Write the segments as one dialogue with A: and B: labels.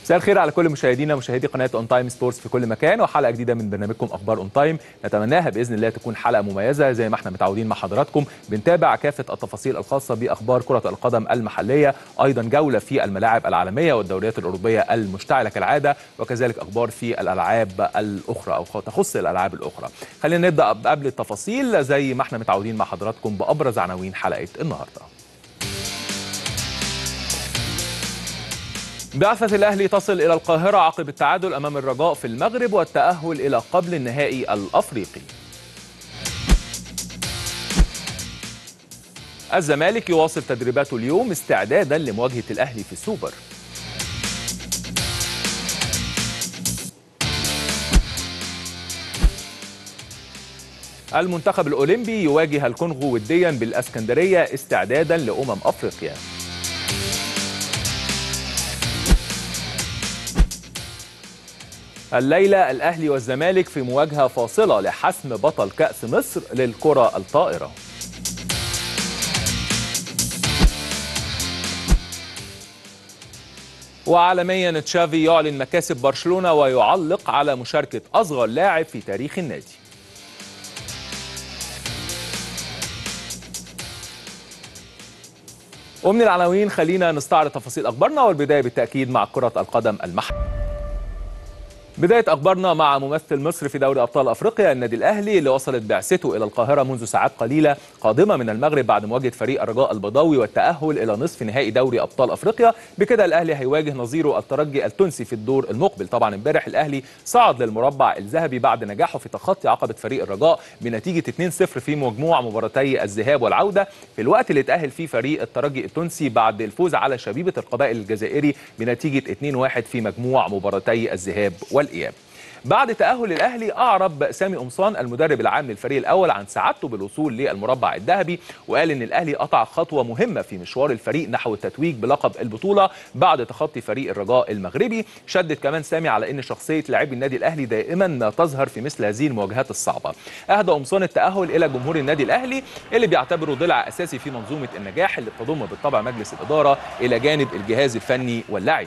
A: مساء الخير على كل مشاهدينا مشاهدي قناه اون تايم سبورتس في كل مكان وحلقه جديده من برنامجكم اخبار اون تايم نتمناها باذن الله تكون حلقه مميزه زي ما احنا متعودين مع حضراتكم بنتابع كافه التفاصيل الخاصه باخبار كره القدم المحليه ايضا جوله في الملاعب العالميه والدوريات الاوروبيه المشتعله كالعاده وكذلك اخبار في الالعاب الاخرى او تخص الالعاب الاخرى خلينا نبدا قبل التفاصيل زي ما احنا متعودين مع حضراتكم بابرز عناوين حلقه النهارده بعثة الأهلي تصل إلى القاهرة عقب التعادل أمام الرجاء في المغرب والتأهل إلى قبل النهائي الأفريقي الزمالك يواصل تدريباته اليوم استعدادا لمواجهة الأهلي في السوبر المنتخب الأولمبي يواجه الكونغو وديا بالأسكندرية استعدادا لأمم أفريقيا الليلة الأهلي والزمالك في مواجهة فاصلة لحسم بطل كأس مصر للكرة الطائرة وعالميا تشافي يعلن مكاسب برشلونة ويعلق على مشاركة أصغر لاعب في تاريخ النادي ومن العناوين خلينا نستعرض تفاصيل أخبارنا والبداية بالتأكيد مع كرة القدم المحلية بداية أخبارنا مع ممثل مصر في دوري أبطال أفريقيا النادي الأهلي اللي وصلت بعثته إلى القاهرة منذ ساعات قليلة قادمة من المغرب بعد مواجهة فريق الرجاء البيضاوي والتأهل إلى نصف نهائي دوري أبطال أفريقيا بكده الأهلي هيواجه نظيره الترجي التونسي في الدور المقبل طبعا امبارح الأهلي صعد للمربع الذهبي بعد نجاحه في تخطي عقبة فريق الرجاء بنتيجة 2-0 في مجموع مباراتي الذهاب والعودة في الوقت اللي تأهل فيه فريق الترجي التونسي بعد الفوز على شبيبة القبائل الجزائري بنتيجة 2-1 في مجموع مباراتي الذهاب والإياب بعد تأهل الأهلي أعرب سامي قمصان المدرب العام للفريق الأول عن سعادته بالوصول للمربع الذهبي وقال إن الأهلي قطع خطوة مهمة في مشوار الفريق نحو التتويج بلقب البطولة بعد تخطي فريق الرجاء المغربي شدد كمان سامي على إن شخصية لاعبي النادي الأهلي دائما ما تظهر في مثل هذه المواجهات الصعبة أهدى قمصان التأهل إلى جمهور النادي الأهلي اللي بيعتبره ضلع أساسي في منظومة النجاح اللي بتضم بالطبع مجلس الإدارة إلى جانب الجهاز الفني واللاعبين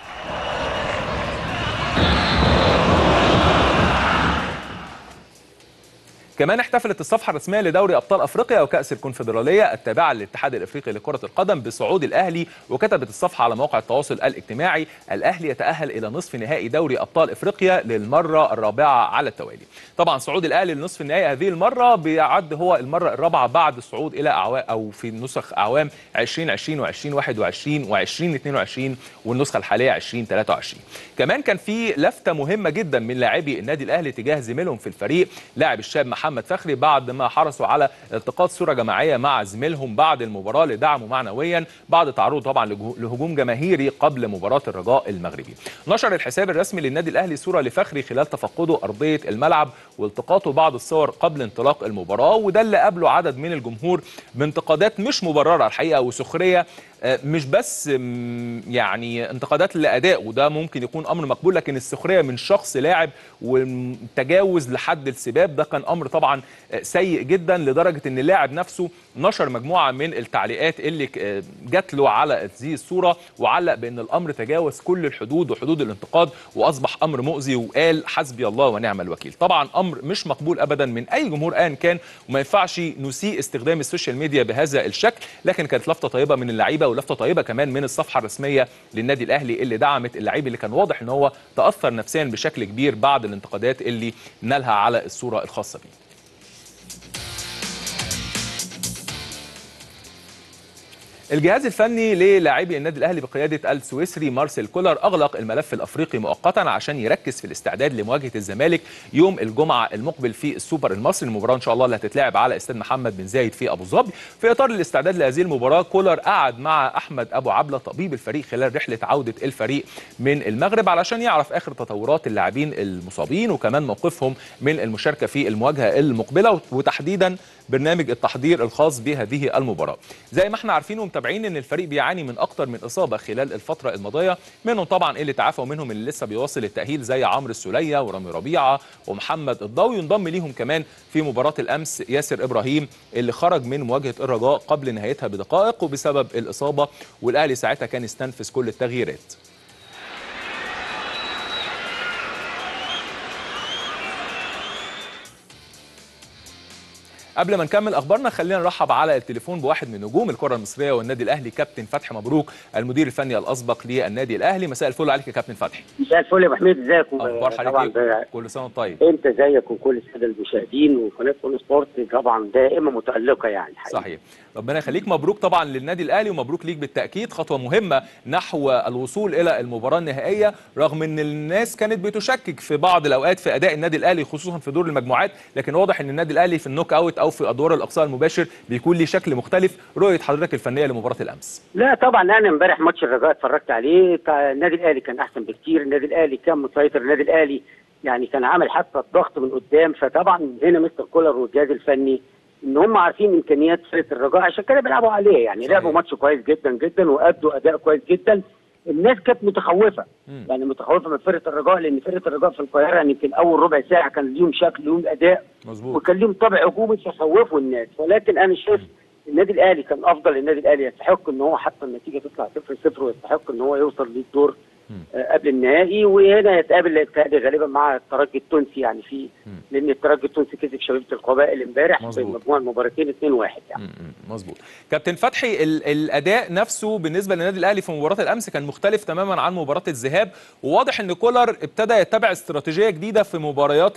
A: كمان احتفلت الصفحة الرسمية لدوري أبطال أفريقيا وكأس الكونفدرالية التابعة للاتحاد الأفريقي لكرة القدم بصعود الأهلي وكتبت الصفحة على موقع التواصل الاجتماعي الأهلي يتأهل إلى نصف نهائي دوري أبطال أفريقيا للمرة الرابعة على التوالي طبعا صعود الأهلي لنصف النهائي هذه المرة بيعد هو المرة الرابعة بعد الصعود إلى أعوام أو في نسخ أعوام 2020 و2021 و2022 والنسخة الحالية 2023 كمان كان في لفتة مهمة جدا من لاعبي النادي الأهلي تجاه زميلهم في الفريق لاعب الشاب محمد فخري بعد ما حرصوا على التقاط صوره جماعيه مع زميلهم بعد المباراه لدعمه معنويا بعد تعرضه طبعا لهجوم جماهيري قبل مباراه الرجاء المغربي. نشر الحساب الرسمي للنادي الاهلي صوره لفخري خلال تفقده ارضيه الملعب والتقاطه بعض الصور قبل انطلاق المباراه وده اللي قابله عدد من الجمهور بانتقادات مش مبرره الحقيقه وسخريه مش بس يعني انتقادات للاداء وده ممكن يكون امر مقبول لكن السخريه من شخص لاعب والتجاوز لحد السباب ده كان امر طبعا سيء جدا لدرجه ان اللاعب نفسه نشر مجموعه من التعليقات اللي جات له على هذه الصوره وعلق بان الامر تجاوز كل الحدود وحدود الانتقاد واصبح امر مؤذي وقال حسبي الله ونعم الوكيل طبعا امر مش مقبول ابدا من اي جمهور ايا كان وما ينفعش نسيء استخدام السوشيال ميديا بهذا الشكل لكن كانت لفته طيبه من اللعيبه ولفته طيبه كمان من الصفحه الرسميه للنادي الاهلي اللي دعمت اللعيب اللي كان واضح ان هو تاثر نفسيا بشكل كبير بعد الانتقادات اللي نالها على الصوره الخاصه بيه الجهاز الفني للاعبي النادي الاهلي بقياده السويسري مارسيل كولر اغلق الملف الافريقي مؤقتا عشان يركز في الاستعداد لمواجهه الزمالك يوم الجمعه المقبل في السوبر المصري المباراه ان شاء الله اللي هتتلعب على استاد محمد بن زايد في ابو ظبي في اطار الاستعداد لهذه المباراه كولر قعد مع احمد ابو عبله طبيب الفريق خلال رحله عوده الفريق من المغرب علشان يعرف اخر تطورات اللاعبين المصابين وكمان موقفهم من المشاركه في المواجهه المقبله وتحديدا برنامج التحضير الخاص بهذه المباراه زي ما احنا عارفين ومتابعين ان الفريق بيعاني من اكتر من اصابه خلال الفتره الماضيه منهم طبعا اللي تعافى ومنهم اللي لسه بيواصل التاهيل زي عمرو السوليه ورامي ربيعه ومحمد الضوي ينضم ليهم كمان في مباراه الامس ياسر ابراهيم اللي خرج من مواجهه الرجاء قبل نهايتها بدقائق وبسبب الاصابه والاهلي ساعتها كان استنفذ كل التغييرات قبل ما نكمل اخبارنا خلينا نرحب على التليفون بواحد من نجوم الكره المصريه والنادي الاهلي كابتن فتحي مبروك المدير الفني الاسبق للنادي الاهلي مساء الفل عليك يا كابتن فتحي
B: مساء الفل يا ابو حميد ازيك
A: اخبار حضرتك إيه؟ كل سنه وانت طيب
B: انت زيك وكل الساده المشاهدين وقناه اون سبورت طبعا دائما متالقه يعني
A: حقيقي. صحيح ربنا يخليك مبروك طبعا للنادي الاهلي ومبروك ليك بالتاكيد خطوه مهمه نحو الوصول الى المباراه النهائيه رغم ان الناس كانت بتشكك في بعض الاوقات في اداء النادي الاهلي خصوصا في دور المجموعات لكن واضح ان النادي الاهلي في النوك اوت او في ادوار الاقصاء المباشر بيكون ليه شكل مختلف رؤيه حضرتك الفنيه لمباراه الامس
B: لا طبعا انا امبارح ماتش الرجاء اتفرجت عليه النادي الاهلي كان احسن بكتير النادي الاهلي كان مسيطر النادي الاهلي يعني كان عامل حتى الضغط من قدام فطبعا هنا مستر كولر والجهاز الفني ان هم عارفين امكانيات فرقه الرجاء عشان كده بيلعبوا عليه يعني لعبوا ماتش كويس جدا جدا وادوا اداء كويس جدا الناس كانت متخوفه مم. يعني متخوفه من فرقه الرجاء لان فرقه الرجاء في القاهره يعني يمكن اول ربع ساعه كان ليهم شكل ليهم اداء
A: مظبوط
B: وكان ليهم طابع هجومي فخوفوا الناس ولكن انا شايف النادي الاهلي كان افضل النادي الاهلي يستحق ان هو حتى النتيجه تطلع 0 0 ويستحق ان هو يوصل للدور قبل النهائي وهنا يتقابل الاتحاد غالبا مع الترجي التونسي يعني في لان الترجي التونسي كسب شبيبه القبائل امبارح في مجموع المباراتين 2-1 يعني
A: مظبوط كابتن فتحي ال الاداء نفسه بالنسبه للنادي الاهلي في مباراه الامس كان مختلف تماما عن مباراه الذهاب وواضح ان كولر ابتدى يتبع استراتيجيه جديده في مباريات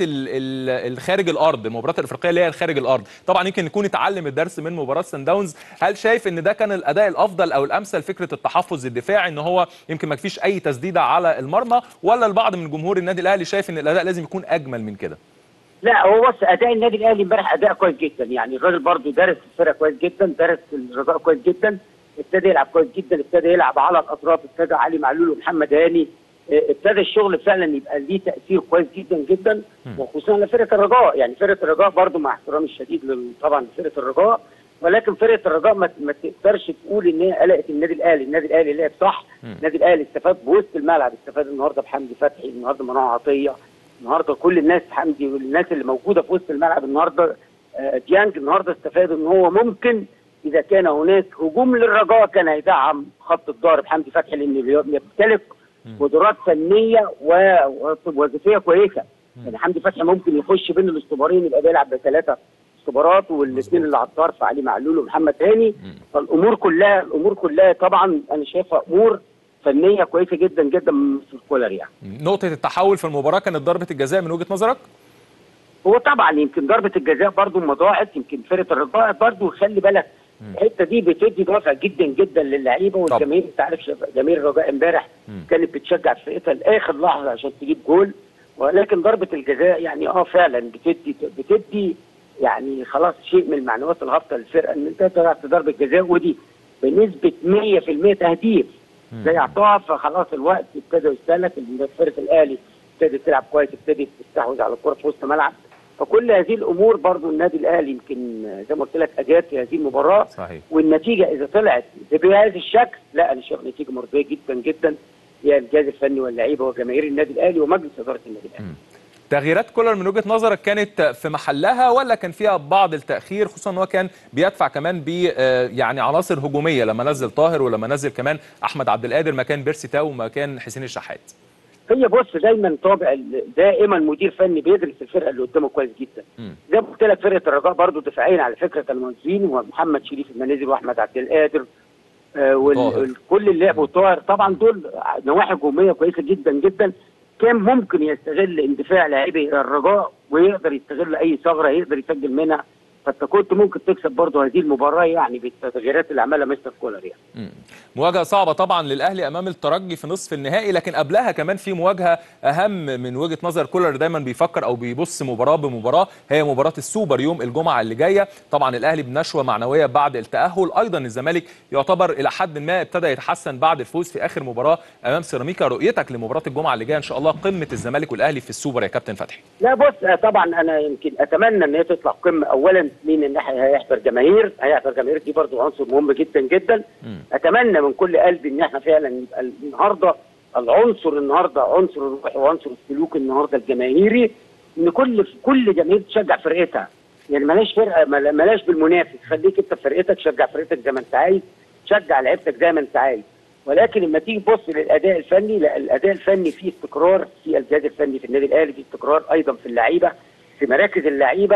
A: الخارج الارض المباريات الافريقيه اللي هي خارج الارض طبعا يمكن يكون اتعلم الدرس من مباراه سان داونز هل شايف ان ده كان الاداء الافضل او الامثل فكره التحفظ الدفاعي ان هو يمكن ما فيش اي تسديده على المرمى ولا البعض من جمهور النادي الاهلي شايف ان الاداء لازم يكون اجمل من كده
B: لا هو بص اداء النادي الاهلي امبارح اداء كويس جدا يعني الراجل برضه دارس الفرقه كويس جدا دارس الرجاء كويس جدا ابتدى يلعب كويس جدا ابتدى يلعب على الاطراف ابتدى علي معلول ومحمد هاني ابتدى الشغل فعلا يبقى ليه تاثير كويس جدا جدا وخصوصا لفرقه الرجاء يعني فرقه الرجاء برضه مع احترامي الشديد طبعا لفرقه الرجاء ولكن فرقه الرجاء ما, ما تقدرش تقول ان هي قلقت النادي الاهلي، النادي الاهلي لعب صح، النادي الاهلي استفاد بوسط الملعب، استفاد النهارده بحمدي فتحي، النهارده منوع عطيه، النهارده كل الناس حمدي والناس اللي موجوده في وسط الملعب النهارده آه ديانج النهارده استفاد ان هو ممكن اذا كان هناك هجوم للرجاء كان هيدعم خط الظهر بحمدي فتحي لانه يمتلك قدرات فنيه ووظيفيه كويسه يعني حمدي فتحي ممكن يخش بين الاستوبرين يبقى بيلعب بثلاثه اختبارات والاثنين اللي على الطرف علي معلول ومحمد هاني فالامور كلها الامور كلها طبعا انا شايفها امور فنيه كويسه جدا جدا من كولر يعني.
A: نقطه التحول في المباراه كانت ضربه الجزاء من وجهه نظرك؟
B: هو طبعا يمكن ضربه الجزاء برضو ما ضاعت يمكن فرقه الرجاء برضو خلي بالك الحته دي بتدي دافع جدا جدا للعيبه والجماهير انت عارف جماهير الرجاء امبارح كانت بتشجع فرقتها لاخر لحظه عشان تجيب جول ولكن ضربه الجزاء يعني اه فعلا بتدي بتدي يعني خلاص شيء من المعنويات الهابطه للفرقه ان انت طلعت ضربه جزاء ودي بنسبه 100% تهديف ضيعتها فخلاص الوقت ابتدى يستهلك فرقه الاهلي ابتدت تلعب كويس ابتدت تستحوذ على الكره في وسط ملعب فكل هذه الامور برضو النادي الاهلي يمكن زي ما قلت لك اجاد في هذه المباراه
A: صحيح.
B: والنتيجه اذا طلعت بهذا الشكل لا انا شايف نتيجه مرضيه جدا جدا هي الجهاز الفني واللعيبه وجماهير النادي الاهلي ومجلس اداره النادي الاهلي.
A: تغييرات كولر من وجهه نظرك كانت في محلها ولا كان فيها بعض التاخير خصوصا ان هو كان بيدفع كمان ب يعني عناصر هجوميه لما نزل طاهر ولما نزل كمان احمد عبد القادر مكان بيرسي تاو ومكان حسين الشحات
B: هي بص دايما طابع دائما مدير فني بيدرس الفرقه اللي قدامه كويس جدا زي ما قلت لك فرقه الرجاء برضه دفاعيا على فكره كانوا منزلين ومحمد شريف المنازل واحمد عبد القادر آه وكل اللي لعبوا طاهر طبعا دول نواحي هجوميه كويسه جدا جدا كان ممكن يستغل اندفاع لاعبي الرجاء ويقدر يستغل اي ثغره يقدر يسجل منها فانت كنت ممكن تكسب برضه هذه المباراه يعني بالتغييرات اللي عملها مستر كولر يعني.
A: مواجهه صعبه طبعا للاهلي امام الترجي في نصف النهائي لكن قبلها كمان في مواجهه اهم من وجهه نظر كولر دايما بيفكر او بيبص مباراه بمباراه هي مباراه السوبر يوم الجمعه اللي جايه طبعا الاهلي بنشوه معنويه بعد التاهل ايضا الزمالك يعتبر الى حد ما ابتدى يتحسن بعد الفوز في اخر مباراه امام سيراميكا رؤيتك لمباراه الجمعه اللي جايه ان شاء الله قمه الزمالك والاهلي في السوبر يا كابتن فتحي.
B: لا بص طبعا انا يمكن اتمنى ان هي تطلع قمه اولا من الناحيه هيحضر جماهير هيحضر جماهير دي برضو عنصر مهم جدا جدا م. اتمنى من كل قلبي ان احنا فعلا يبقى النهارده العنصر النهارده عنصر الروح وعنصر السلوك النهارده الجماهيري ان كل كل جماهير تشجع فرقتها يعني ملاش فرقه ملاش بالمنافس خليك انت في فرقتك شجع فرقتك زي ما انت عايز شجع لعيبتك زي ما انت عايز ولكن لما تيجي تبص للاداء الفني لا الاداء الفني فيه استقرار في الجهاز الفني في النادي الاهلي في استقرار ايضا في اللعيبه في مراكز اللعيبه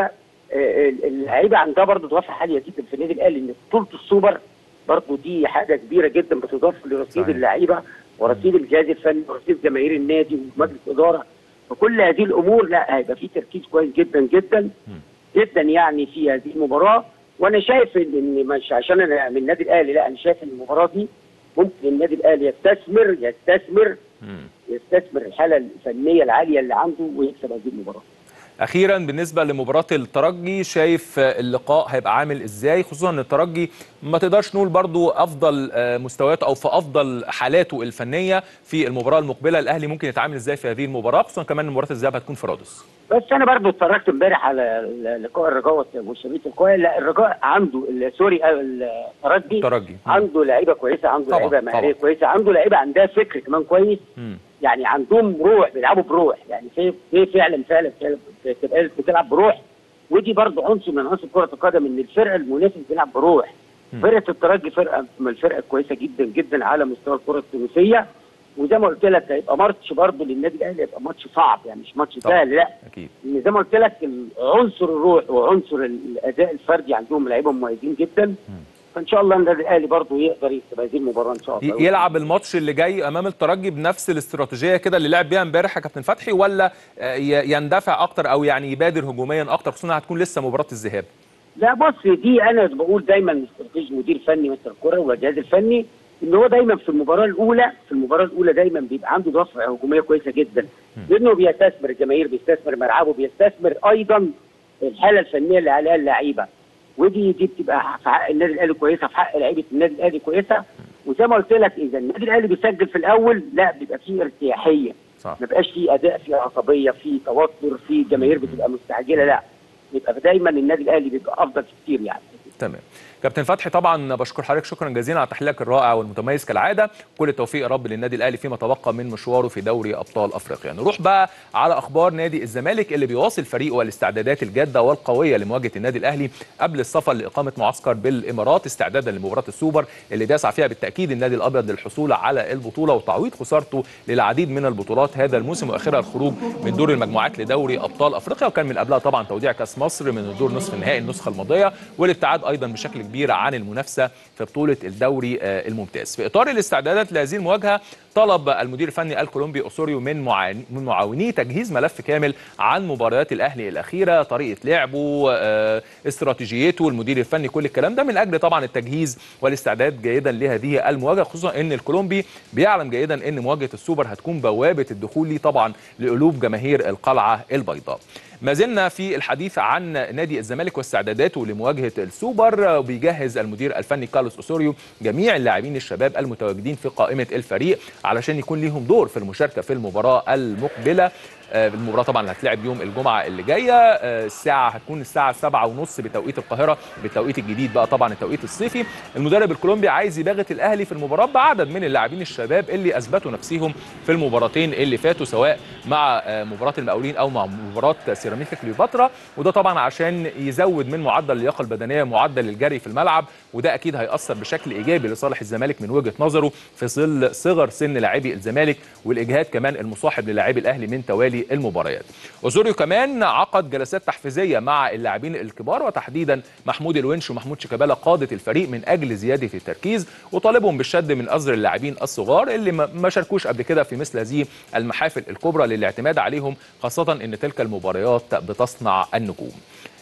B: آه، اللعيبه عندها برضه اضافه عاليه جدا في النادي الاهلي ان بطوله السوبر برضه دي حاجه كبيره جدا بتضاف لرصيد
A: صحيح.
B: اللعيبه ورصيد الجهاز الفني ورصيد جماهير النادي ومجلس الاداره فكل هذه الامور لا هيبقى في تركيز كويس جدا جدا جدا يعني في هذه المباراه وانا شايف ان إن مش عشان انا من النادي الاهلي لا انا شايف ان المباراه دي ممكن النادي الاهلي يستثمر يستثمر
A: مم.
B: يستثمر الحاله الفنيه العاليه اللي عنده ويكسب هذه المباراه.
A: اخيرا بالنسبه لمباراه الترجي شايف اللقاء هيبقى عامل ازاي خصوصا ان الترجي ما تقدرش نقول برضو افضل آه، مستوياته او في افضل حالاته الفنيه في المباراه المقبله الاهلي ممكن يتعامل ازاي في هذه المباراه خصوصا كمان إن مباراه الذهاب هتكون في رادس
B: بس انا برضو اتفرجت امبارح على لقاء الرجاء والشبيط القوي لا الرجاء عنده ال- سوري آه، الترجي
A: الترجي
B: عنده لعيبه كويسه عنده
A: طبعاً،
B: لعيبه
A: طبعاً.
B: مهاريه كويسه عنده لعيبه عندها فكر كمان كويس
A: مم.
B: يعني عندهم روح بيلعبوا بروح يعني في في فعلا فعلا فعلا بتبقى بتلعب بروح ودي برضه عنصر من عناصر كره القدم ان الفرقه المنافس بيلعب بروح
A: مم.
B: فرقه الترجي فرقه من الفرقه كويسه جدا جدا على مستوى الكره التونسيه وزي ما قلت لك هيبقى ماتش برضه للنادي الاهلي هيبقى ماتش صعب يعني مش ماتش
A: طبعاً.
B: سهل لا
A: اكيد
B: ان زي ما قلت لك عنصر الروح وعنصر الاداء الفردي عندهم لعيبه مميزين جدا فان شاء الله النادي الاهلي برضه يقدر يكسب هذه المباراه ان شاء الله
A: ي- يلعب الماتش اللي جاي امام الترجي بنفس الاستراتيجيه كده اللي لعب بيها امبارح يا كابتن فتحي ولا آه، ي- يندفع اكتر او يعني يبادر هجوميا اكتر خصوصا هتكون لسه مباراه الذهاب
B: لا بص دي انا بقول دايما استراتيجي مدير فني مستر الكره والجهاز الفني ان هو دايما في المباراه الاولى في المباراه الاولى دايما بيبقى عنده دفعه هجوميه كويسه جدا لانه بيستثمر الجماهير بيستثمر ملعبه بيستثمر ايضا الحاله الفنيه اللي عليها اللعيبه ودي دي بتبقى في حق النادي الاهلي كويسه في حق لعيبه النادي الاهلي كويسه وزي ما قلت لك اذا النادي الاهلي بيسجل في الاول لا بيبقى فيه ارتياحيه
A: صح
B: ما بقاش فيه اداء فيه عصبيه فيه توتر فيه جماهير بتبقى مستعجله لا يبقى دايما النادي الاهلي بيبقى افضل كتير يعني
A: تمام كابتن فتحي طبعا بشكر حضرتك شكرا جزيلا على تحليلك الرائع والمتميز كالعاده كل التوفيق يا رب للنادي الاهلي فيما تبقى من مشواره في دوري ابطال افريقيا نروح بقى على اخبار نادي الزمالك اللي بيواصل فريقه والاستعدادات الجاده والقويه لمواجهه النادي الاهلي قبل السفر لاقامه معسكر بالامارات استعدادا لمباراه السوبر اللي بيسعى فيها بالتاكيد النادي الابيض للحصول على البطوله وتعويض خسارته للعديد من البطولات هذا الموسم واخرها الخروج من دور المجموعات لدوري ابطال افريقيا وكان من قبلها طبعا توديع كاس مصر من الدور نصف النهائي النسخه الماضيه والابتعاد ايضا بشكل كبير عن المنافسه في بطوله الدوري آه، الممتاز في اطار الاستعدادات لهذه المواجهه طلب المدير الفني الكولومبي اوسوريو من معاني من معاونيه تجهيز ملف كامل عن مباريات الاهلي الاخيره طريقه لعبه آه، استراتيجيته المدير الفني كل الكلام ده من اجل طبعا التجهيز والاستعداد جيدا لهذه المواجهه خصوصا ان الكولومبي بيعلم جيدا ان مواجهه السوبر هتكون بوابه الدخول ليه طبعا لقلوب جماهير القلعه البيضاء ما زلنا في الحديث عن نادي الزمالك واستعداداته لمواجهه السوبر بيجهز المدير الفني كارلوس اوسوريو جميع اللاعبين الشباب المتواجدين في قائمه الفريق علشان يكون ليهم دور في المشاركه في المباراه المقبله آه، المباراه طبعا اللي هتلعب يوم الجمعه اللي جايه آه، الساعه هتكون الساعه 7:30 بتوقيت القاهره بالتوقيت الجديد بقى طبعا التوقيت الصيفي المدرب الكولومبي عايز يباغت الاهلي في المباراه بعدد من اللاعبين الشباب اللي اثبتوا نفسهم في المباراتين اللي فاتوا سواء مع آه، مباراه المقاولين او مع مباراه سيراميكا كليوباترا وده طبعا عشان يزود من معدل اللياقه البدنيه معدل الجري في الملعب وده اكيد هياثر بشكل ايجابي لصالح الزمالك من وجهه نظره في ظل صغر سن لاعبي الزمالك والاجهاد كمان المصاحب للاعبي الاهلي من توالي المباريات اوزوريو كمان عقد جلسات تحفيزيه مع اللاعبين الكبار وتحديدا محمود الونش ومحمود شيكابالا قاده الفريق من اجل زياده التركيز وطالبهم بالشد من ازر اللاعبين الصغار اللي ما ما شاركوش قبل كده في مثل هذه المحافل الكبرى للاعتماد عليهم خاصه ان تلك المباريات بتصنع النجوم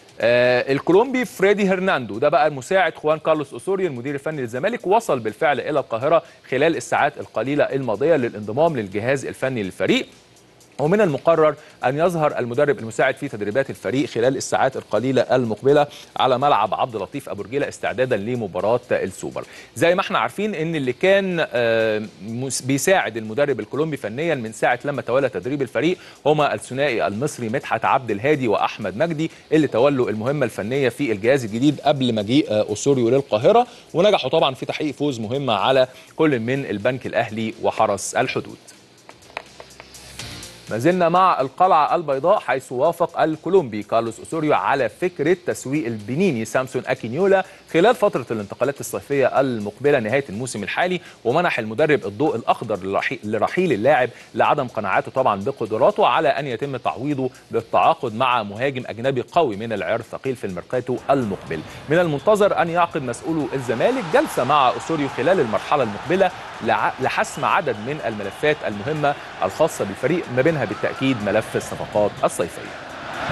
A: آه الكولومبي فريدي هرناندو ده بقى المساعد خوان كارلوس اوسوري المدير الفني للزمالك وصل بالفعل الى القاهره خلال الساعات القليله الماضيه للانضمام للجهاز الفني للفريق ومن المقرر أن يظهر المدرب المساعد في تدريبات الفريق خلال الساعات القليلة المقبلة على ملعب عبد اللطيف أبو رجيلة استعدادا لمباراة السوبر زي ما احنا عارفين أن اللي كان آه، مس- بيساعد المدرب الكولومبي فنيا من ساعة لما تولى تدريب الفريق هما الثنائي المصري مدحت عبد الهادي وأحمد مجدي اللي تولوا المهمة الفنية في الجهاز الجديد قبل مجيء آه، أوسوريو للقاهرة ونجحوا طبعا في تحقيق فوز مهمة على كل من البنك الأهلي وحرس الحدود ما زلنا مع القلعة البيضاء حيث وافق الكولومبي كارلوس أوسوريو على فكرة تسويق البنيني سامسون أكينيولا خلال فترة الانتقالات الصيفية المقبلة نهاية الموسم الحالي ومنح المدرب الضوء الأخضر لرحيل اللاعب لعدم قناعاته طبعا بقدراته على أن يتم تعويضه بالتعاقد مع مهاجم أجنبي قوي من العيار الثقيل في الميركاتو المقبل من المنتظر أن يعقد مسؤولو الزمالك جلسة مع أوسوريو خلال المرحلة المقبلة لحسم عدد من الملفات المهمة الخاصة بالفريق ما بينها بالتأكيد ملف الصفقات الصيفية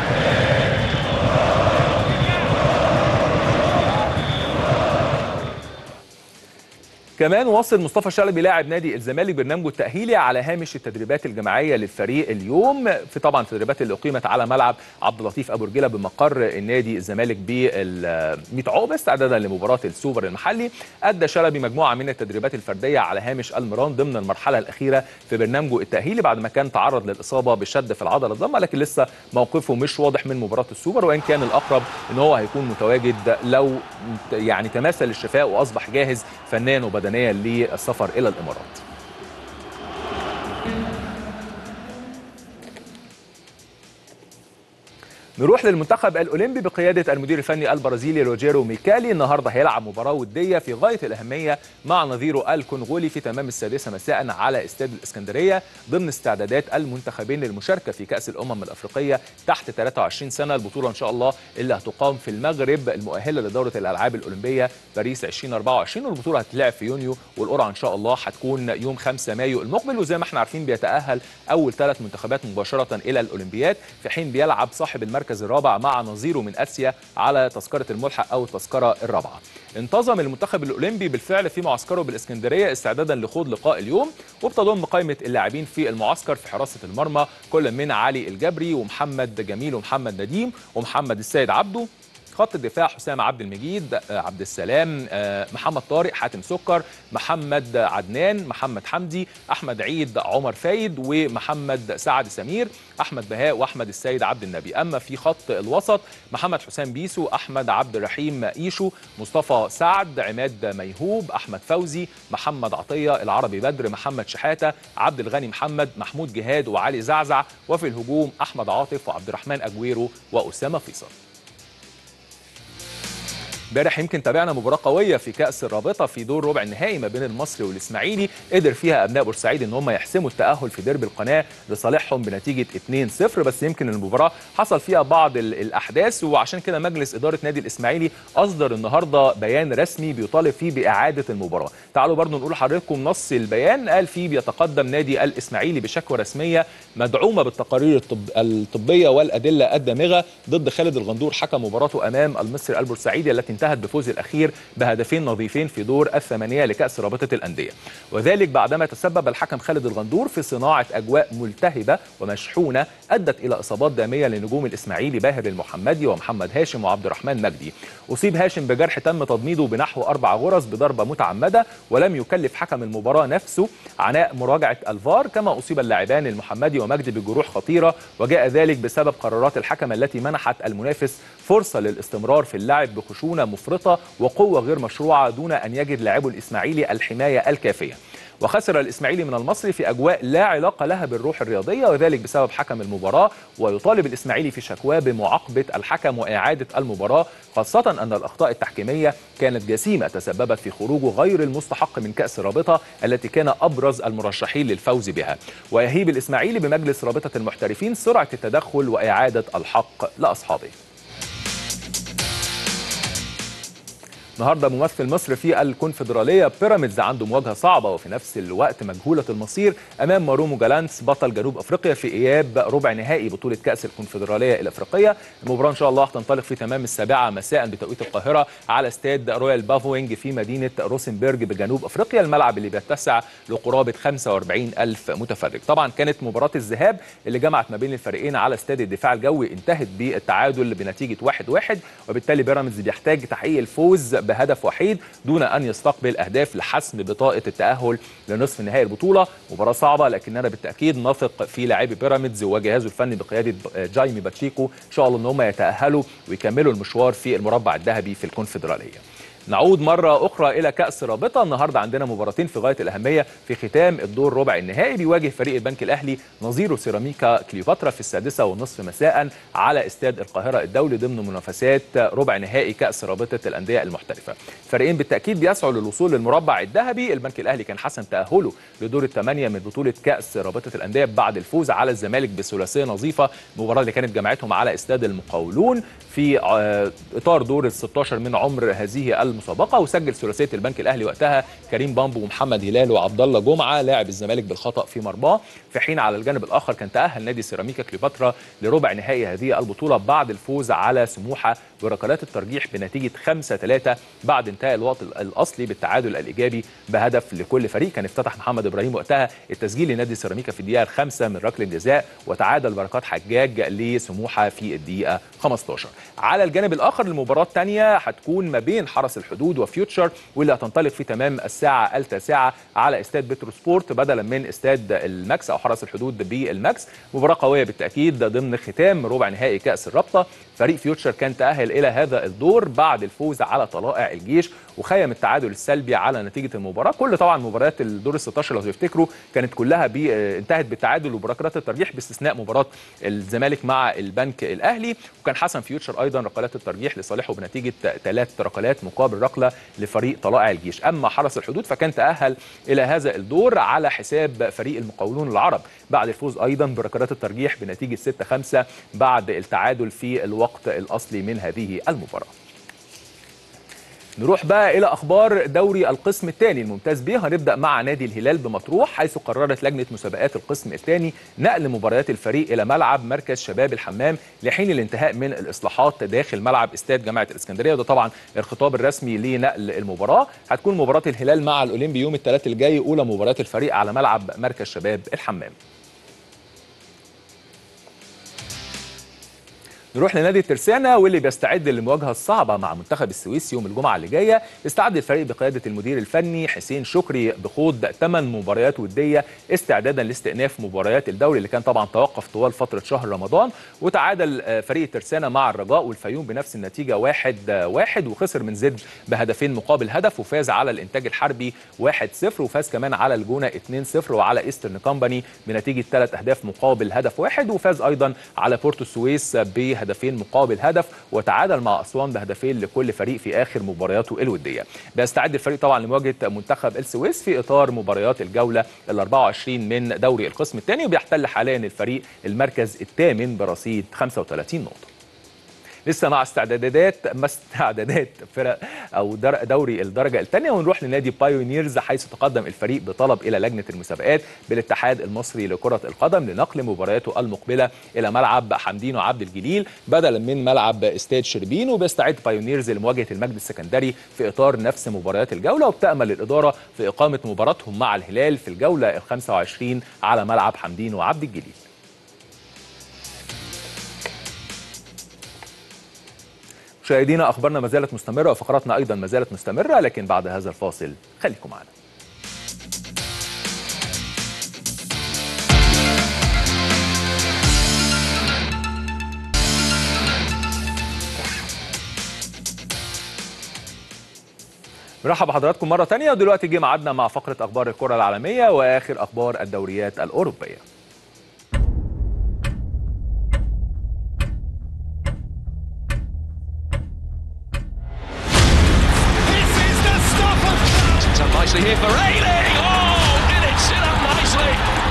A: كمان واصل مصطفى شلبي لاعب نادي الزمالك برنامجه التأهيلي على هامش التدريبات الجماعية للفريق اليوم في طبعا التدريبات اللي أقيمت على ملعب عبد اللطيف أبو رجيلة بمقر النادي الزمالك بال عقبة استعدادا لمباراة السوبر المحلي أدى شلبي مجموعة من التدريبات الفردية على هامش المران ضمن المرحلة الأخيرة في برنامجه التأهيلي بعد ما كان تعرض للإصابة بشد في العضلة الضمة لكن لسه موقفه مش واضح من مباراة السوبر وإن كان الأقرب إن هو هيكون متواجد لو يعني تماثل الشفاء وأصبح جاهز فنيا وبدنيا بدنيا للسفر الى الامارات نروح للمنتخب الاولمبي بقياده المدير الفني البرازيلي روجيرو ميكالي النهارده هيلعب مباراه وديه في غايه الاهميه مع نظيره الكونغولي في تمام السادسه مساء على استاد الاسكندريه ضمن استعدادات المنتخبين للمشاركه في كاس الامم الافريقيه تحت 23 سنه البطوله ان شاء الله اللي هتقام في المغرب المؤهله لدوره الالعاب الاولمبيه باريس 2024 والبطوله هتتلعب في يونيو والقرعه ان شاء الله هتكون يوم 5 مايو المقبل وزي ما احنا عارفين بيتاهل اول ثلاث منتخبات مباشره الى الاولمبياد في حين بيلعب صاحب المركز المركز الرابع مع نظيره من اسيا على تذكره الملحق او التذكره الرابعه. انتظم المنتخب الاولمبي بالفعل في معسكره بالاسكندريه استعدادا لخوض لقاء اليوم وبتضم قائمه اللاعبين في المعسكر في حراسه المرمى كل من علي الجبري ومحمد جميل ومحمد نديم ومحمد السيد عبده خط الدفاع حسام عبد المجيد عبد السلام محمد طارق حاتم سكر محمد عدنان محمد حمدي احمد عيد عمر فايد ومحمد سعد سمير احمد بهاء واحمد السيد عبد النبي اما في خط الوسط محمد حسام بيسو احمد عبد الرحيم ايشو مصطفى سعد عماد ميهوب احمد فوزي محمد عطيه العربي بدر محمد شحاته عبد الغني محمد محمود جهاد وعلي زعزع وفي الهجوم احمد عاطف وعبد الرحمن اجويرو واسامه فيصل امبارح يمكن تابعنا مباراه قويه في كاس الرابطه في دور ربع النهائي ما بين المصري والاسماعيلي قدر فيها ابناء بورسعيد ان هم يحسموا التاهل في ديربي القناه لصالحهم بنتيجه 2-0 بس يمكن المباراه حصل فيها بعض الاحداث وعشان كده مجلس اداره نادي الاسماعيلي اصدر النهارده بيان رسمي بيطالب فيه باعاده المباراه تعالوا برضو نقول لحضراتكم نص البيان قال فيه بيتقدم نادي الاسماعيلي بشكوى رسميه مدعومه بالتقارير الطب الطبيه والادله الدامغه ضد خالد الغندور حكم مباراته امام المصري البورسعيدي التي انتهت بفوز الاخير بهدفين نظيفين في دور الثمانيه لكاس رابطه الانديه وذلك بعدما تسبب الحكم خالد الغندور في صناعه اجواء ملتهبه ومشحونه ادت الى اصابات داميه لنجوم الاسماعيلي باهر المحمدي ومحمد هاشم وعبد الرحمن مجدي اصيب هاشم بجرح تم تضميده بنحو اربع غرز بضربه متعمده ولم يكلف حكم المباراه نفسه عناء مراجعه الفار كما اصيب اللاعبان المحمدي ومجدي بجروح خطيره وجاء ذلك بسبب قرارات الحكم التي منحت المنافس فرصه للاستمرار في اللعب بخشونه مفرطه وقوه غير مشروعه دون ان يجد لاعبو الاسماعيلي الحمايه الكافيه وخسر الاسماعيلي من المصري في اجواء لا علاقه لها بالروح الرياضيه وذلك بسبب حكم المباراه ويطالب الاسماعيلي في شكواه بمعاقبه الحكم واعاده المباراه خاصه ان الاخطاء التحكيميه كانت جسيمه تسببت في خروجه غير المستحق من كاس الرابطه التي كان ابرز المرشحين للفوز بها ويهيب الاسماعيلي بمجلس رابطه المحترفين سرعه التدخل واعاده الحق لاصحابه النهارده ممثل مصر في الكونفدراليه بيراميدز عنده مواجهه صعبه وفي نفس الوقت مجهوله المصير امام مارومو جالانتس بطل جنوب افريقيا في اياب ربع نهائي بطوله كاس الكونفدراليه الافريقيه المباراه ان شاء الله هتنطلق في تمام السابعه مساء بتوقيت القاهره على استاد رويال بافوينج في مدينه روسنبرج بجنوب افريقيا الملعب اللي بيتسع لقرابه 45 الف متفرج طبعا كانت مباراه الذهاب اللي جمعت ما بين الفريقين على استاد الدفاع الجوي انتهت بالتعادل بنتيجه 1-1 وبالتالي بيراميدز بيحتاج تحقيق الفوز بهدف وحيد دون ان يستقبل اهداف لحسم بطاقه التاهل لنصف نهائي البطوله مباراه صعبه لكننا بالتاكيد نثق في لاعبي بيراميدز وجهازه الفني بقياده جايمي باتشيكو ان شاء الله ان هم يتاهلوا ويكملوا المشوار في المربع الذهبي في الكونفدراليه نعود مرة أخرى إلى كأس رابطة النهاردة عندنا مباراتين في غاية الأهمية في ختام الدور ربع النهائي بيواجه فريق البنك الأهلي نظيره سيراميكا كليوباترا في السادسة والنصف مساء على استاد القاهرة الدولي ضمن منافسات ربع نهائي كأس رابطة الأندية المحترفة فريقين بالتأكيد بيسعوا للوصول للمربع الذهبي البنك الأهلي كان حسم تأهله لدور الثمانية من بطولة كأس رابطة الأندية بعد الفوز على الزمالك بثلاثية نظيفة المباراة اللي كانت جمعتهم على استاد المقاولون في إطار دور ال 16 من عمر هذه المسابقة وسجل ثلاثية البنك الأهلي وقتها كريم بامبو ومحمد هلال وعبد الله جمعة لاعب الزمالك بالخطأ في مرماه في حين على الجانب الآخر كان تأهل نادي سيراميكا كليوباترا لربع نهائي هذه البطولة بعد الفوز على سموحة بركلات الترجيح بنتيجة 5-3 بعد انتهاء الوقت الأصلي بالتعادل الإيجابي بهدف لكل فريق كان افتتح محمد إبراهيم وقتها التسجيل لنادي سيراميكا في الدقيقة الخامسة من ركلة جزاء وتعادل بركات حجاج لسموحة في الدقيقة 15 على الجانب الآخر المباراة الثانية هتكون ما بين حرس الحدود وفيوتشر واللي هتنطلق في تمام الساعة التاسعة على استاد بترو سبورت بدلا من استاد الماكس أو حرس الحدود بالماكس مباراة قوية بالتأكيد ضمن ختام ربع نهائي كأس الرابطة فريق فيوتشر كان تأهل إلى هذا الدور بعد الفوز على طلائع الجيش وخيم التعادل السلبي على نتيجة المباراة كل طبعا مباريات الدور ال 16 لو تفتكروا كانت كلها بي انتهت بالتعادل وبركلات الترجيح باستثناء مباراة الزمالك مع البنك الأهلي وكان حسم فيوتشر أيضا ركلات الترجيح لصالحه بنتيجة ثلاث ركلات مقابل ركلة لفريق طلائع الجيش أما حرس الحدود فكان تأهل إلى هذا الدور على حساب فريق المقاولون العرب بعد الفوز أيضا بركلات الترجيح بنتيجة 6-5 بعد التعادل في الوقت الأصلي من هذه المباراة نروح بقى الى اخبار دوري القسم الثاني الممتاز به هنبدا مع نادي الهلال بمطروح حيث قررت لجنه مسابقات القسم الثاني نقل مباريات الفريق الى ملعب مركز شباب الحمام لحين الانتهاء من الاصلاحات داخل ملعب استاد جامعه الاسكندريه وده طبعا الخطاب الرسمي لنقل المباراه هتكون مباراه الهلال مع الاولمبي يوم الثلاث الجاي اولى مباريات الفريق على ملعب مركز شباب الحمام نروح لنادي الترسانة واللي بيستعد للمواجهة الصعبة مع منتخب السويس يوم الجمعة اللي جاية استعد الفريق بقيادة المدير الفني حسين شكري بخوض 8 مباريات ودية استعدادا لاستئناف مباريات الدوري اللي كان طبعا توقف طوال فترة شهر رمضان وتعادل فريق الترسانة مع الرجاء والفيوم بنفس النتيجة واحد واحد وخسر من زد بهدفين مقابل هدف وفاز على الإنتاج الحربي 1-0 وفاز كمان على الجونة 2-0 وعلى ايسترن كومباني بنتيجة ثلاث أهداف مقابل هدف واحد وفاز أيضا على بورتو السويس بهدف هدفين مقابل هدف وتعادل مع اسوان بهدفين لكل فريق في اخر مبارياته الوديه. بيستعد الفريق طبعا لمواجهه منتخب السويس في اطار مباريات الجوله ال 24 من دوري القسم الثاني وبيحتل حاليا الفريق المركز الثامن برصيد 35 نقطه. لسه مع استعدادات ما استعدادات فرق او دوري الدرجه الثانيه ونروح لنادي بايونيرز حيث تقدم الفريق بطلب الى لجنه المسابقات بالاتحاد المصري لكره القدم لنقل مبارياته المقبله الى ملعب حمدين وعبد الجليل بدلا من ملعب استاد شربين وبيستعد بايونيرز لمواجهه المجد السكندري في اطار نفس مباريات الجوله وبتامل الاداره في اقامه مباراتهم مع الهلال في الجوله ال 25 على ملعب حمدين وعبد الجليل. مشاهدينا اخبارنا ما زالت مستمره وفقراتنا ايضا ما زالت مستمره لكن بعد هذا الفاصل خليكم معنا مرحبا بحضراتكم مرة تانية ودلوقتي جه ميعادنا مع فقرة أخبار الكرة العالمية وآخر أخبار الدوريات الأوروبية.
C: nicely here for Ayling. Oh, did it sit up nicely?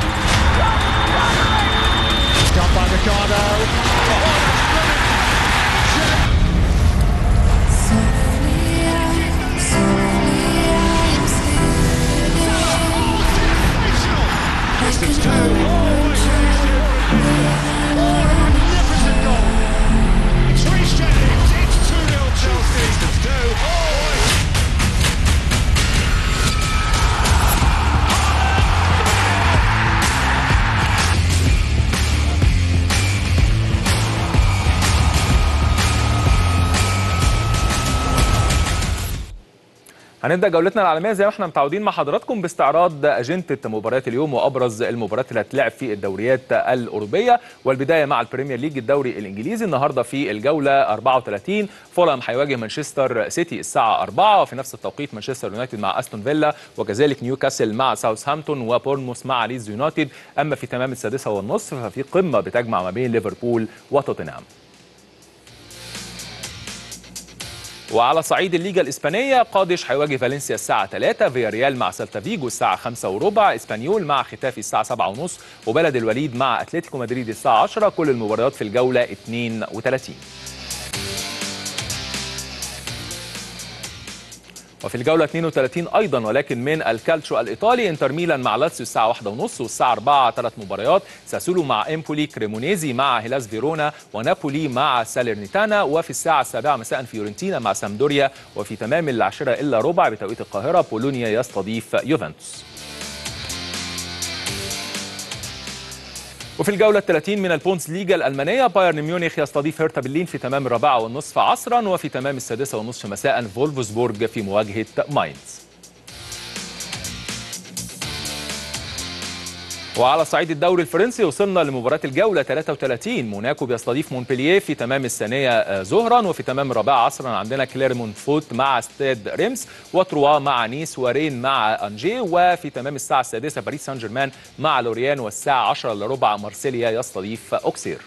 D: Done by Ricardo.
C: Distance two. Oh, it's
D: Magnificent goal.
C: It's reached Jennings. It's 2 0 Chelsea. Distance two. Oh,
A: هنبدا جولتنا العالميه زي ما احنا متعودين مع حضراتكم باستعراض اجنده مباريات اليوم وابرز المباريات اللي هتلعب في الدوريات الاوروبيه والبدايه مع البريمير ليج الدوري الانجليزي النهارده في الجوله 34 فولهام هيواجه مانشستر سيتي الساعه 4 وفي نفس التوقيت مانشستر يونايتد مع استون فيلا وكذلك نيوكاسل مع ساوثهامبتون وبورنموث مع ليدز يونايتد اما في تمام السادسه والنصف ففي قمه بتجمع ما بين ليفربول وتوتنهام وعلى صعيد الليجا الإسبانية قادش هيواجه فالنسيا الساعة 3 فياريال مع سيلتا فيجو الساعة 5 وربع إسبانيول مع ختافي الساعة 7 ونص وبلد الوليد مع أتلتيكو مدريد الساعة 10 كل المباريات في الجولة 32 وفي الجولة 32 أيضا ولكن من الكالتشو الإيطالي انتر ميلان مع لاتسيو الساعة 1 ونص والساعة 4 ثلاث مباريات ساسولو مع إمبولي كريمونيزي مع هيلاس فيرونا ونابولي مع ساليرنيتانا وفي الساعة السابعة مساء فيورنتينا مع سامدوريا وفي تمام العاشرة إلا ربع بتوقيت القاهرة بولونيا يستضيف يوفنتوس وفي الجولة 30 من البونز ليجا الألمانية بايرن ميونخ يستضيف هيرتا برلين في تمام الرابعة والنصف عصرا وفي تمام السادسة والنصف مساء فولفسبورج في مواجهة ماينز وعلى صعيد الدوري الفرنسي وصلنا لمباراة الجولة 33 موناكو بيستضيف مونبلييه في تمام الثانية ظهرا وفي تمام الرابعة عصرا عندنا كليرمونت فوت مع ستاد ريمس وتروا مع نيس ورين مع أنجي وفي تمام الساعة السادسة باريس سان جيرمان مع لوريان والساعة 10 الا ربع مارسيليا يستضيف أوكسير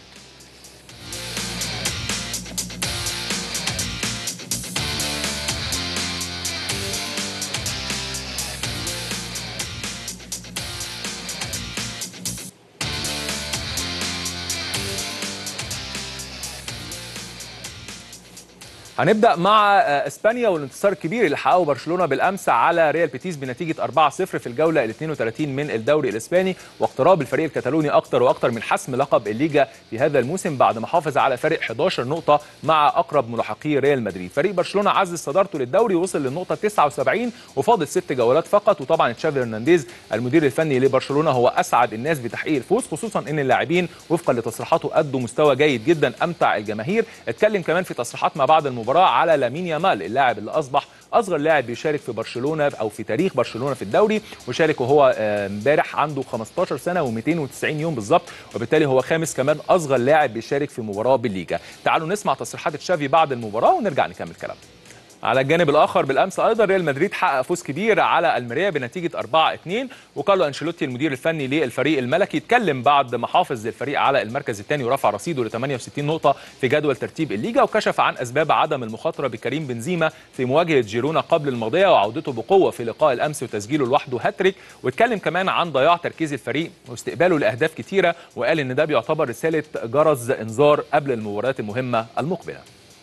A: هنبدا مع اسبانيا والانتصار الكبير اللي حققه برشلونه بالامس على ريال بيتيس بنتيجه 4-0 في الجوله ال 32 من الدوري الاسباني واقتراب الفريق الكتالوني اكتر واكتر من حسم لقب الليجا في هذا الموسم بعد ما حافظ على فارق 11 نقطه مع اقرب ملاحقي ريال مدريد فريق برشلونه عزز صدارته للدوري وصل للنقطه 79 وفاضل ست جولات فقط وطبعا تشافي هرنانديز المدير الفني لبرشلونه هو اسعد الناس بتحقيق الفوز خصوصا ان اللاعبين وفقا لتصريحاته ادوا مستوى جيد جدا امتع الجماهير اتكلم كمان في تصريحات ما بعد المباراه على لامين يامال اللاعب اللي اصبح اصغر لاعب بيشارك في برشلونه او في تاريخ برشلونه في الدوري وشارك وهو امبارح عنده 15 سنه و290 يوم بالظبط وبالتالي هو خامس كمان اصغر لاعب بيشارك في مباراه بالليجا تعالوا نسمع تصريحات تشافي بعد المباراه ونرجع نكمل كلامنا على الجانب الاخر بالامس ايضا ريال مدريد حقق فوز كبير على الميريا بنتيجه 4-2 وكارلو انشيلوتي المدير الفني للفريق الملكي اتكلم بعد ما حافظ الفريق على المركز الثاني ورفع رصيده ل 68 نقطه في جدول ترتيب الليجا وكشف عن اسباب عدم المخاطره بكريم بنزيما في مواجهه جيرونا قبل الماضيه وعودته بقوه في لقاء الامس وتسجيله لوحده هاتريك واتكلم كمان عن ضياع تركيز الفريق واستقباله لاهداف كثيره وقال ان ده بيعتبر رساله جرس انذار قبل المباريات المهمه المقبله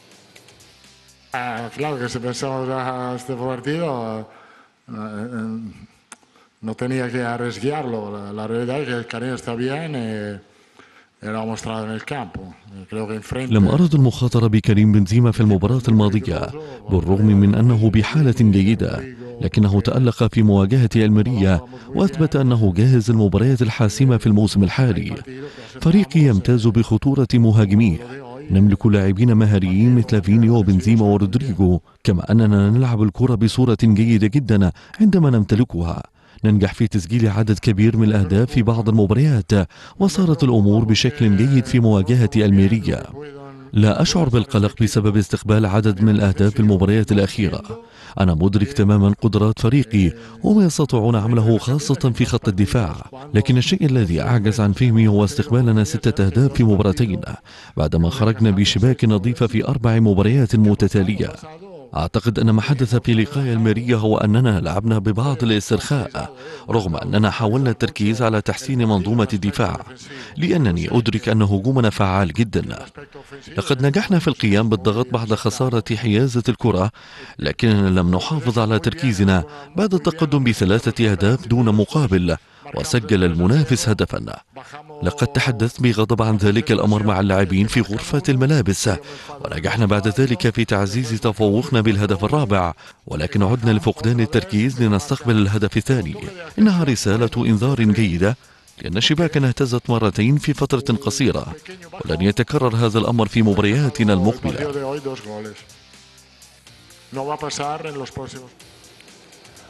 E: Ah, claro que si pensamos a este partido, eh, eh, no tenía que arriesgarlo. La, la realidad es que Karim está bien y lo ha mostrado en el campo. Creo que enfrente.
F: لم أرد المخاطرة بكريم بنزيما في المباراة الماضية بالرغم من أنه بحالة جيدة لكنه تألق في مواجهة المرية وأثبت أنه جاهز للمباريات الحاسمة في الموسم الحالي فريقي يمتاز بخطورة مهاجميه نملك لاعبين مهاريين مثل فينيو وبنزيما ورودريجو كما أننا نلعب الكرة بصورة جيدة جدا عندما نمتلكها ننجح في تسجيل عدد كبير من الأهداف في بعض المباريات وصارت الأمور بشكل جيد في مواجهة الميرية لا أشعر بالقلق بسبب استقبال عدد من الأهداف في المباريات الأخيرة أنا مدرك تماما قدرات فريقي وما يستطيعون عمله خاصة في خط الدفاع لكن الشيء الذي أعجز عن فهمه هو استقبالنا ستة أهداف في مباراتين بعدما خرجنا بشباك نظيفة في أربع مباريات متتالية أعتقد أن ما حدث في لقاء الميرية هو أننا لعبنا ببعض الاسترخاء رغم أننا حاولنا التركيز على تحسين منظومة الدفاع لأنني أدرك أن هجومنا فعال جدا لقد نجحنا في القيام بالضغط بعد خسارة حيازة الكرة لكننا لم نحافظ على تركيزنا بعد التقدم بثلاثة أهداف دون مقابل وسجل المنافس هدفا لقد تحدثت بغضب عن ذلك الأمر مع اللاعبين في غرفة الملابس ونجحنا بعد ذلك في تعزيز تفوقنا بالهدف الرابع ولكن عدنا لفقدان التركيز لنستقبل الهدف الثاني إنها رسالة إنذار جيدة لأن شباكنا اهتزت مرتين في فترة قصيرة ولن يتكرر هذا الأمر في مبارياتنا المقبلة
E: No va a pasar en los próximos.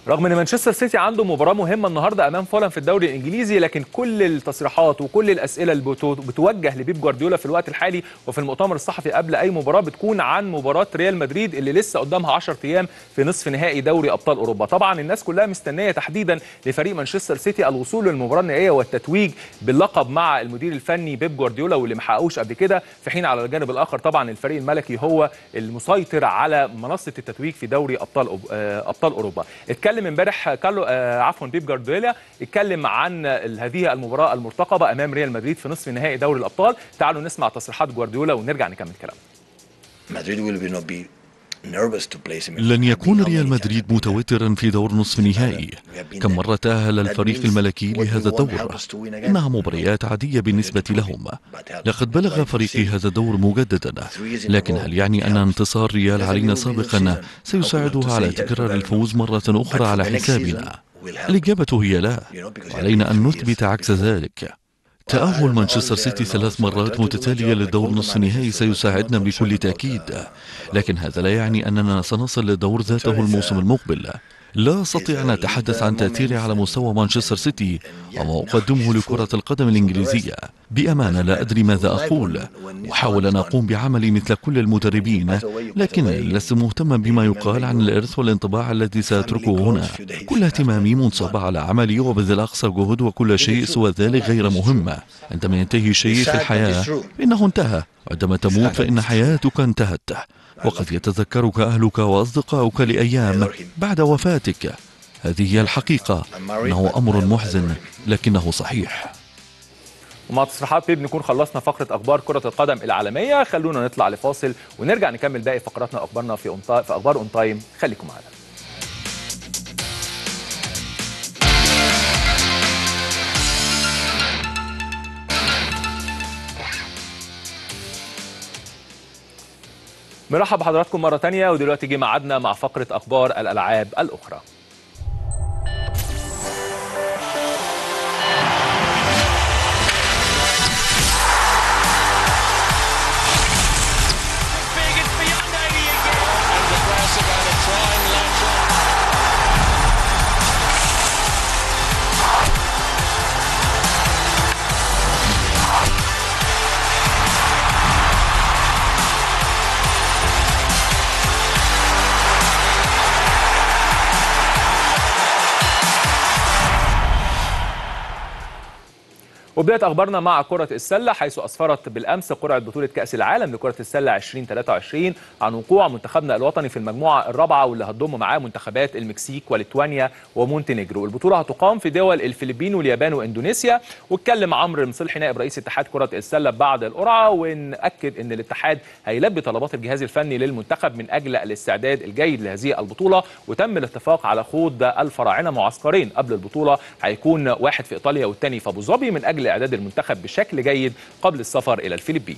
A: رغم ان مانشستر سيتي عنده مباراه مهمه النهارده امام فولهام في الدوري الانجليزي لكن كل التصريحات وكل الاسئله اللي بتو- بتوجه لبيب جوارديولا في الوقت الحالي وفي المؤتمر الصحفي قبل اي مباراه بتكون عن مباراه ريال مدريد اللي لسه قدامها 10 ايام في نصف نهائي دوري ابطال اوروبا طبعا الناس كلها مستنيه تحديدا لفريق مانشستر سيتي الوصول للمباراه النهائيه والتتويج باللقب مع المدير الفني بيب جوارديولا واللي ما حققوش قبل كده في حين على الجانب الاخر طبعا الفريق الملكي هو المسيطر على منصه التتويج في دوري ابطال أوب- آه، ابطال اوروبا اتكلم امبارح كارلو آه، عفوا بيب جوارديولا اتكلم عن ال- هذه المباراه المرتقبه امام ريال مدريد في نصف نهائي دوري الابطال تعالوا نسمع تصريحات جوارديولا ونرجع نكمل كلام
G: Madrid will be not be nervous to place him. in-
F: لن يكون
G: How many
F: ريال
G: times
F: مدريد
G: have we
F: متوترا في دور نصف نهائي كم مرة تأهل الفريق الملكي لهذا الدور إنها مباريات عادية بالنسبة لهم لقد بلغ فريقي هذا الدور مجددا لكن هل يعني أن انتصار ريال علينا سابقا سيساعدها على تكرار الفوز مرة أخرى على حسابنا الإجابة هي لا وعلينا أن نثبت عكس ذلك تأهل مانشستر سيتي ثلاث مرات متتالية للدور نصف النهائي سيساعدنا بكل تأكيد لكن هذا لا يعني أننا سنصل للدور ذاته الموسم المقبل لا أستطيع أن أتحدث عن تأثيري على مستوى مانشستر سيتي وما أقدمه لكرة القدم الإنجليزية بأمانة لا أدري ماذا أقول أحاول أن أقوم بعملي مثل كل المدربين لكن لست مهتما بما يقال عن الإرث والانطباع الذي سأتركه هنا كل اهتمامي منصب على عملي وبذل أقصى جهد وكل شيء سوى ذلك غير مهم عندما ينتهي شيء في الحياة فإنه انتهى عندما تموت فإن حياتك انتهت وقد يتذكرك أهلك وأصدقاؤك لأيام بعد وفاتك هذه هي الحقيقة إنه أمر محزن لكنه صحيح
A: ومع تصريحات بيب نكون خلصنا فقره اخبار كره القدم العالميه خلونا نطلع لفاصل ونرجع نكمل باقي فقراتنا واخبارنا في أونتا... في اخبار اون تايم خليكم معانا مرحب بحضراتكم مرة تانية ودلوقتي جه ميعادنا مع فقرة أخبار الألعاب الأخرى
C: Big, it's beyond 80 again. And the grass are going to try and latch on.
A: وبدايه اخبارنا مع كره السله حيث اسفرت بالامس قرعه بطوله كاس العالم لكره السله 2023 عن وقوع منتخبنا الوطني في المجموعه الرابعه واللي هتضم معاه منتخبات المكسيك وليتوانيا ومونتينيجرو البطوله هتقام في دول الفلبين واليابان واندونيسيا واتكلم عمرو مصلحي نائب رئيس اتحاد كره السله بعد القرعه ونأكد ان الاتحاد هيلبي طلبات الجهاز الفني للمنتخب من اجل الاستعداد الجيد لهذه البطوله وتم الاتفاق على خوض الفراعنه معسكرين قبل البطوله هيكون واحد في ايطاليا والثاني في ابو ظبي من اجل اعداد المنتخب بشكل جيد قبل السفر الى الفلبين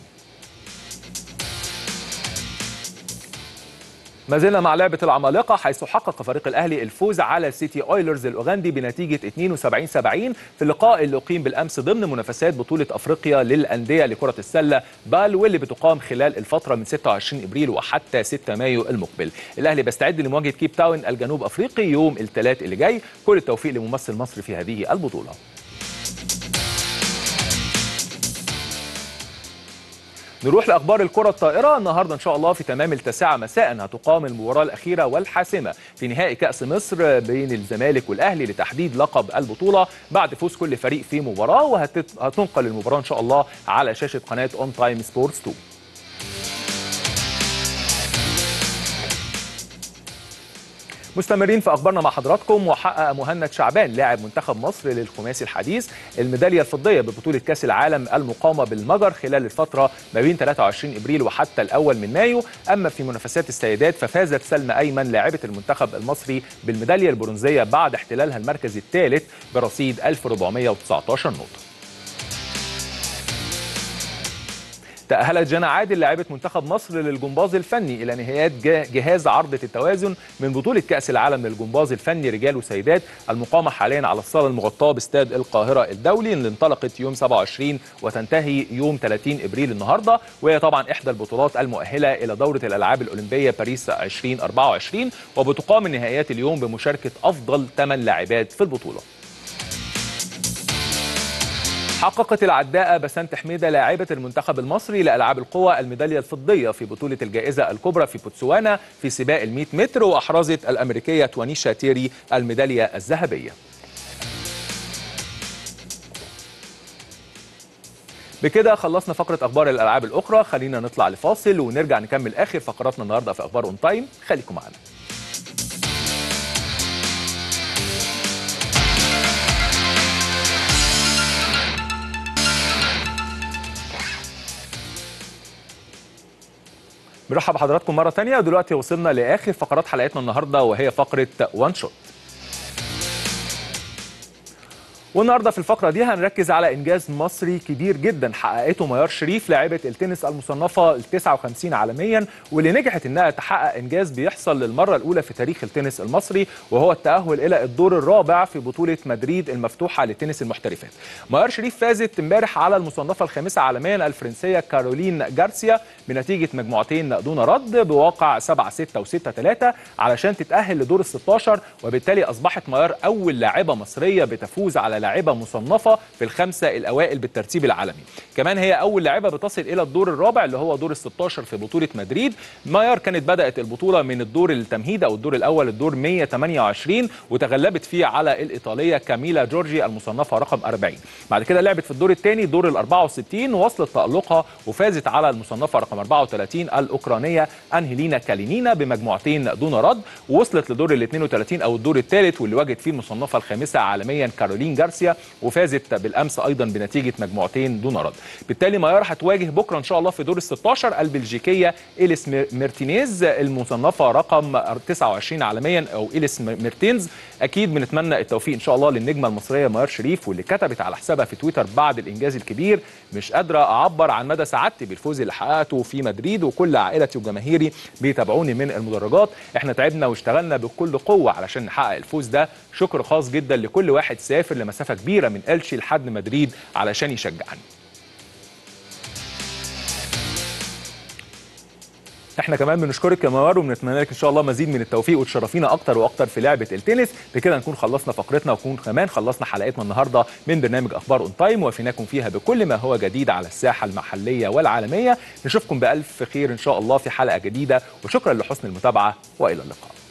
A: ما زلنا مع لعبة العمالقة حيث حقق فريق الأهلي الفوز على سيتي أويلرز الأوغندي بنتيجة 72 70 في اللقاء اللي أقيم بالأمس ضمن منافسات بطولة أفريقيا للأندية لكرة السلة بال واللي بتقام خلال الفترة من 26 إبريل وحتى 6 مايو المقبل الأهلي بيستعد لمواجهة كيب تاون الجنوب أفريقي يوم الثلاث اللي جاي كل التوفيق لممثل مصر في هذه البطولة نروح لاخبار الكره الطائره النهارده ان شاء الله في تمام التاسعه مساء هتقام المباراه الاخيره والحاسمه في نهائي كاس مصر بين الزمالك والاهلي لتحديد لقب البطوله بعد فوز كل فريق في مباراه وهتنقل المباراه ان شاء الله على شاشه قناه اون تايم سبورتس 2 مستمرين في اخبارنا مع حضراتكم وحقق مهند شعبان لاعب منتخب مصر للخماسي الحديث الميداليه الفضيه ببطوله كاس العالم المقامه بالمجر خلال الفتره ما بين 23 ابريل وحتى الاول من مايو اما في منافسات السيدات ففازت سلمى ايمن لاعبه المنتخب المصري بالميداليه البرونزيه بعد احتلالها المركز الثالث برصيد 1419 نقطه تأهلت جانا عادل لاعبة منتخب مصر للجمباز الفني إلى نهايات جا- جهاز عرضة التوازن من بطولة كأس العالم للجمباز الفني رجال وسيدات المقامة حاليا على الصالة المغطاة باستاد القاهرة الدولي اللي انطلقت يوم 27 وتنتهي يوم 30 إبريل النهاردة وهي طبعا إحدى البطولات المؤهلة إلى دورة الألعاب الأولمبية باريس 2024 وبتقام النهائيات اليوم بمشاركة أفضل 8 لاعبات في البطولة حققت العداءة بسنت حميدة لاعبة المنتخب المصري لألعاب القوى الميدالية الفضية في بطولة الجائزة الكبرى في بوتسوانا في سباق ال 100 متر وأحرزت الأمريكية توانيشا تيري الميدالية الذهبية بكده خلصنا فقرة أخبار الألعاب الأخرى خلينا نطلع لفاصل ونرجع نكمل آخر فقراتنا النهاردة في أخبار أون تايم خليكم معنا بنرحب بحضراتكم مرة تانية ودلوقتي وصلنا لآخر فقرات حلقتنا النهاردة وهي فقرة وان شوت والنهارده في الفقره دي هنركز على انجاز مصري كبير جدا حققته ميار شريف لاعبه التنس المصنفه ال 59 عالميا واللي نجحت انها تحقق انجاز بيحصل للمره الاولى في تاريخ التنس المصري وهو التاهل الى الدور الرابع في بطوله مدريد المفتوحه لتنس المحترفات. ميار شريف فازت امبارح على المصنفه الخامسه عالميا الفرنسيه كارولين جارسيا بنتيجه مجموعتين دون رد بواقع 7 6 و 6 3 علشان تتاهل لدور ال 16 وبالتالي اصبحت ميار اول لاعبه مصريه بتفوز على لاعبه مصنفه في الخمسه الاوائل بالترتيب العالمي كمان هي اول لاعبه بتصل الى الدور الرابع اللي هو دور ال 16 في بطوله مدريد ماير كانت بدات البطوله من الدور التمهيدي او الدور الاول الدور 128 وتغلبت فيه على الايطاليه كاميلا جورجي المصنفه رقم 40 بعد كده لعبت في الدور الثاني دور ال 64 ووصلت تالقها وفازت على المصنفه رقم 34 الاوكرانيه انهيلينا كالينينا بمجموعتين دون رد ووصلت لدور ال 32 او الدور الثالث واللي واجهت فيه المصنفه الخامسه عالميا كارولين جارسيا وفازت بالامس ايضا بنتيجه مجموعتين دون رد بالتالي ميار هتواجه بكره ان شاء الله في دور ال 16 البلجيكيه إليس مير- ميرتينيز المصنفه رقم 29 عالميا او إليس م- ميرتينز اكيد بنتمنى التوفيق ان شاء الله للنجمه المصريه ميار شريف واللي كتبت على حسابها في تويتر بعد الانجاز الكبير مش قادره اعبر عن مدى سعادتي بالفوز اللي حققته في مدريد وكل عائلتي وجماهيري بيتابعوني من المدرجات احنا تعبنا واشتغلنا بكل قوه علشان نحقق الفوز ده شكر خاص جدا لكل واحد سافر لمسافه كبيره من الشي لحد مدريد علشان يشجعني احنا كمان بنشكرك يا مروان وبنتمنى لك ان شاء الله مزيد من التوفيق وتشرفينا اكتر واكتر في لعبه التنس بكده نكون خلصنا فقرتنا ونكون كمان خلصنا حلقتنا النهارده من برنامج اخبار اون تايم وفيناكم فيها بكل ما هو جديد على الساحه المحليه والعالميه نشوفكم بالف خير ان شاء الله في حلقه جديده وشكرا لحسن المتابعه والى اللقاء